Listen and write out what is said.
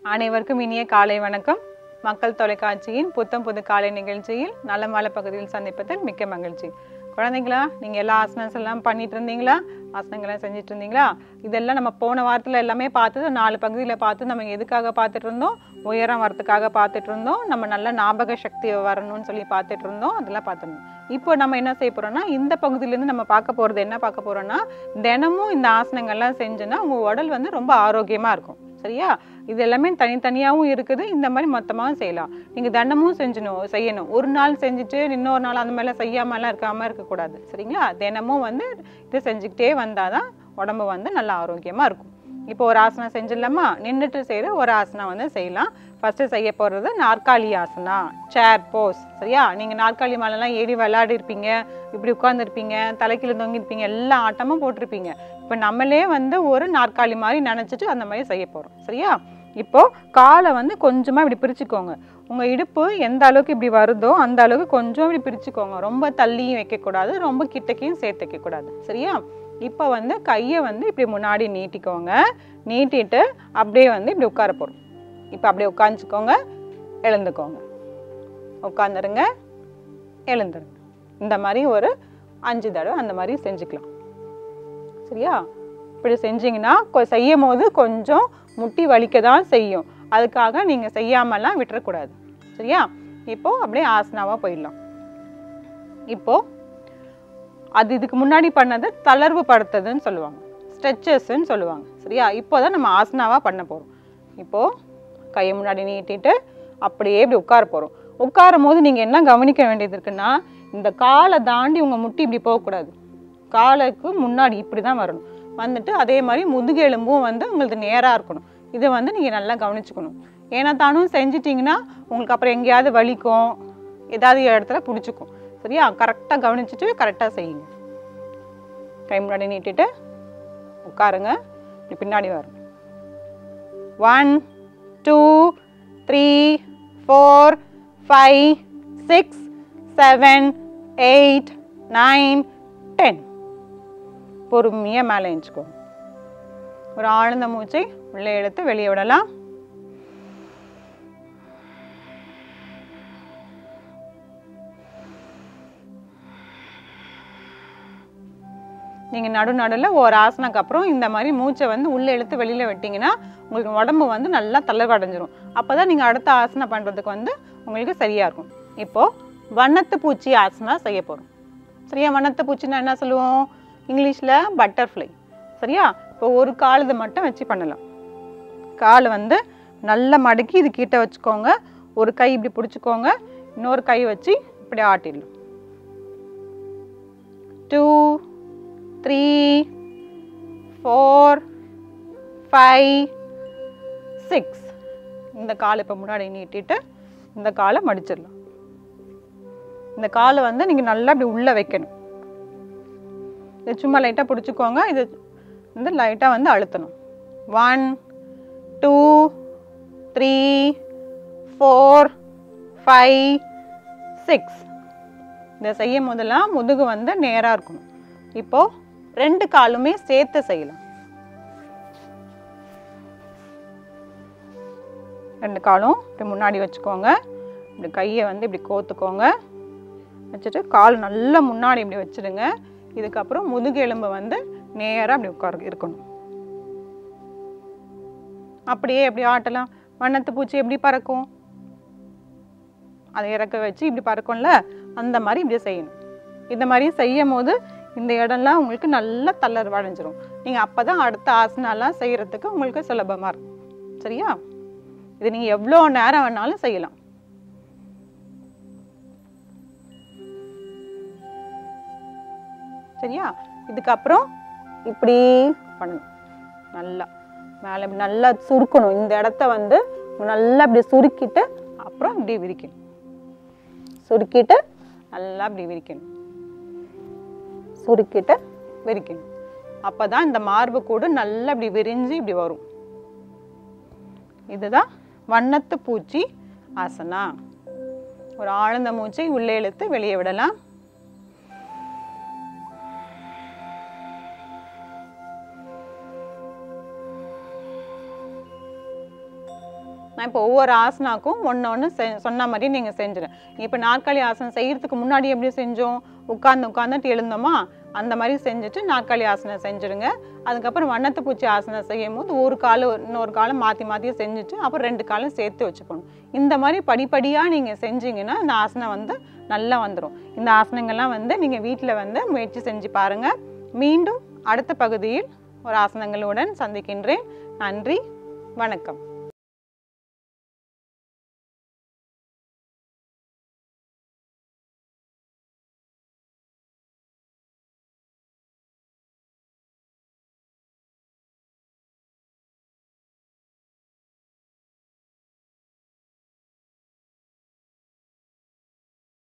அனைவருக்கும் இனிய காலை வணக்கம் மக்கள் தொலைக்காட்சியின் புத்தம் புது காலை நிகழ்ச்சியில் நலமால பகுதியில் சந்திப்பதில் மிக்க மகிழ்ச்சி குழந்தைங்களா நீங்கள் எல்லா ஆசனஸ் எல்லாம் பண்ணிட்டு இருந்தீங்களா ஆசனங்கள்லாம் செஞ்சுட்டு இருந்தீங்களா இதெல்லாம் நம்ம போன வாரத்தில் எல்லாமே பார்த்தது நாலு பகுதியில் பார்த்து நம்ம எதுக்காக பார்த்துட்டு இருந்தோம் உயரம் வரத்துக்காக பார்த்துட்டு இருந்தோம் நம்ம நல்ல ஞாபக சக்தி வரணும்னு சொல்லி பார்த்துட்டு இருந்தோம் அதெல்லாம் பார்த்துருந்தோம் இப்போ நம்ம என்ன செய்ய போறோம்னா இந்த பகுதியிலேருந்து நம்ம பார்க்க போகிறது என்ன பார்க்க போறோம்னா தினமும் இந்த ஆசனங்கள்லாம் செஞ்சோன்னா உங்கள் உடல் வந்து ரொம்ப ஆரோக்கியமாக இருக்கும் சரியா இது எல்லாமே தனித்தனியாகவும் இருக்குது இந்த மாதிரி மொத்தமாகவும் செய்யலாம் நீங்கள் தினமும் செஞ்சணும் செய்யணும் ஒரு நாள் செஞ்சுட்டு இன்னொரு நாள் அந்த மாதிரிலாம் செய்யாமலாம் இருக்காமல் இருக்கக்கூடாது சரிங்களா தினமும் வந்து இது செஞ்சுக்கிட்டே வந்தால் தான் உடம்பு வந்து நல்லா ஆரோக்கியமாக இருக்கும் இப்போ ஒரு ஆசனம் செஞ்சிடலாமா நின்றுட்டு செய்கிற ஒரு ஆசனம் வந்து செய்யலாம் ஃபஸ்ட்டு செய்ய போகிறது நாற்காலி ஆசனா சேர் போஸ் சரியா நீங்கள் நாற்காலி மேலெலாம் ஏறி விளையாடி இருப்பீங்க இப்படி உட்காந்துருப்பீங்க தலைக்கீழ தொங்கிருப்பீங்க எல்லா ஆட்டமும் போட்டிருப்பீங்க இப்போ நம்மளே வந்து ஒரு நாற்காலி மாதிரி நினச்சிட்டு அந்த மாதிரி செய்ய போகிறோம் சரியா இப்போ காலை வந்து கொஞ்சமாக இப்படி பிரிச்சுக்கோங்க உங்கள் இடுப்பு எந்த அளவுக்கு இப்படி வருதோ அந்த அளவுக்கு கொஞ்சம் இப்படி பிரிச்சுக்கோங்க ரொம்ப தள்ளியும் வைக்கக்கூடாது ரொம்ப கிட்டக்கையும் சேர்த்து வைக்கக்கூடாது சரியா இப்போ வந்து கையை வந்து இப்படி முன்னாடி நீட்டிக்கோங்க நீட்டிட்டு அப்படியே வந்து இப்படி உட்கார போகிறோம் இப்போ அப்படியே உட்காந்துக்கோங்க எழுந்துக்கோங்க உட்காந்துருங்க எழுந்துருங்க இந்த மாதிரி ஒரு அஞ்சு தடவை அந்த மாதிரி செஞ்சுக்கலாம் சரியா இப்படி செஞ்சீங்கன்னா கொ- செய்யும் போது கொஞ்சம் முட்டி வலிக்க தான் செய்யும் அதுக்காக நீங்கள் செய்யாமலாம் விட்டுறக்கூடாது சரியா இப்போ அப்படியே ஆசனாவாக போயிடலாம் இப்போ அது இதுக்கு முன்னாடி பண்ணது தளர்வு படுத்துறதுன்னு சொல்லுவாங்க ஸ்ட்ரெச்சஸ்ன்னு சொல்லுவாங்க சரியா இப்போ தான் நம்ம ஆசனாவாக பண்ண போகிறோம் இப்போது கையை முன்னாடி நீட்டிட்டு அப்படியே இப்படி உட்கார போகிறோம் உட்காரும் போது நீங்கள் என்ன கவனிக்க வேண்டியது இருக்குன்னா இந்த காலை தாண்டி உங்கள் முட்டி இப்படி போகக்கூடாது காலுக்கு முன்னாடி இப்படி தான் வரணும் வந்துட்டு அதே மாதிரி முதுகு எலும்பும் வந்து உங்களுக்கு நேராக இருக்கணும் இதை வந்து நீங்கள் நல்லா கவனிச்சுக்கணும் ஏன்னா தானும் செஞ்சிட்டிங்கன்னா உங்களுக்கு அப்புறம் எங்கேயாவது வலிக்கும் ஏதாவது இடத்துல பிடிச்சிக்கும் சரியா கரெக்டாக கவனிச்சுட்டு கரெக்டாக செய்யுங்க கை முன்னாடி நீட்டிட்டு உட்காருங்க இப்படி பின்னாடி வரும் one two three four five six seven eight nine ten பொறுமையாக மேலே எழுந்துக்கோங்க ஒரு ஆழ்ந்த மூச்சை உள்ளே எடுத்து வெளியே விடலாம் நீங்கள் நடு நடுவில் ஒரு ஆசனக்கு அப்புறம் இந்த மாதிரி மூச்சை வந்து உள்ளே இழுத்து வெளியில் விட்டிங்கன்னா உங்களுக்கு உடம்பு வந்து நல்லா தளர்வடைஞ்சிரும் அப்போ தான் நீங்கள் அடுத்த ஆசனம் பண்ணுறதுக்கு வந்து உங்களுக்கு சரியாக இருக்கும் இப்போது வண்ணத்து பூச்சி ஆசனா செய்ய போகிறோம் சரியா வண்ணத்து பூச்சின்னா என்ன சொல்லுவோம் இங்கிலீஷில் பட்டர்ஃப்ளை சரியா இப்போ ஒரு கால் இதை மட்டும் வச்சு பண்ணலாம் கால் வந்து நல்லா மடக்கி இது கிட்ட வச்சுக்கோங்க ஒரு கை இப்படி பிடிச்சிக்கோங்க இன்னொரு கை வச்சு இப்படி ஆட்டிடலாம் two three four five six இந்த காலை இப்போ முன்னாடி நீட்டிட்டு இந்த காலை மடிச்சிடலாம் இந்த காலை வந்து நீங்கள் நல்லா இப்படி உள்ளே வைக்கணும் இது சும்மா லைட்டாக பிடிச்சிக்கோங்க இது வந்து லைட்டாக வந்து அழுத்தணும் one two three four five six இதை செய்யும் போதெல்லாம் முதுகு வந்து நேராக இருக்கணும் இப்போ ரெண்டு காலுமே சேர்த்து செய்யலாம் ரெண்டு காலும் இப்படி முன்னாடி வச்சுக்கோங்க இப்படி கையை வந்து இப்படி கோத்துக்கோங்க வச்சுட்டு கால் நல்லா முன்னாடி இப்படி வச்சிடுங்க இதுக்கப்புறம் முதுகு எலும்பு வந்து நேராக அப்படி உட்கார இருக்கணும் அப்படியே எப்படி ஆட்டலாம் வண்ணத்து பூச்சி எப்படி பறக்கும் அதை இறக்க வச்சு இப்படி பறக்கும்ல அந்த மாதிரி இப்படி செய்யணும் இந்த மாதிரி செய்யும் போது இந்த இடம்லாம் உங்களுக்கு நல்லா தளர்வு அடைஞ்சிரும் நீங்கள் அப்போ தான் அடுத்த ஆசனாலாம் செய்கிறதுக்கு உங்களுக்கு சுலபமாக இருக்கும் சரியா இது நீங்கள் எவ்வளோ நேரம் வேணாலும் செய்யலாம் சரியா இதுக்கப்புறம் இப்படி பண்ணணும் நல்லா மேலே இப்படி நல்லா சுருக்கணும் இந்த இடத்த வந்து நல்லா இப்படி சுருக்கிட்டு அப்புறம் இப்படி விரிக்கணும் சுருக்கிட்டு நல்லா இப்படி விரிக்கணும் சுருக்கிட்டு விரிக்கணும் அப்போ தான் இந்த மார்பு கூடு நல்லா இப்படி விரிஞ்சு இப்படி வரும் இதுதான் வண்ணத்து பூச்சி ஆசனா ஒரு ஆழ்ந்த மூச்சை உள்ளே இழுத்து வெளியே விடலாம் நான் இப்போ ஒவ்வொரு ஆசனாக்கும் ஒன்று ஒன்று செ சொன்ன மாதிரி நீங்கள் செஞ்சிடும் இப்போ நாற்காலி ஆசனம் செய்யறதுக்கு முன்னாடி எப்படி செஞ்சோம் உட்காந்து உட்காந்துட்டு எழுந்தோமா அந்த மாதிரி செஞ்சுட்டு நாற்காலி ஆசனம் செஞ்சுடுங்க அதுக்கப்புறம் வண்ணத்து பூச்சி ஆசனம் செய்யும் போது ஒரு காலம் இன்னொரு காலம் மாற்றி மாற்றி செஞ்சுட்டு அப்புறம் ரெண்டு காலம் சேர்த்து வச்சுக்கணும் இந்த மாதிரி படிப்படியாக நீங்கள் செஞ்சீங்கன்னா இந்த ஆசனம் வந்து நல்லா வந்துடும் இந்த ஆசனங்கள்லாம் வந்து நீங்கள் வீட்டில் வந்து முயற்சி செஞ்சு பாருங்கள் மீண்டும் அடுத்த பகுதியில் ஒரு ஆசனங்களுடன் சந்திக்கின்றேன் நன்றி வணக்கம்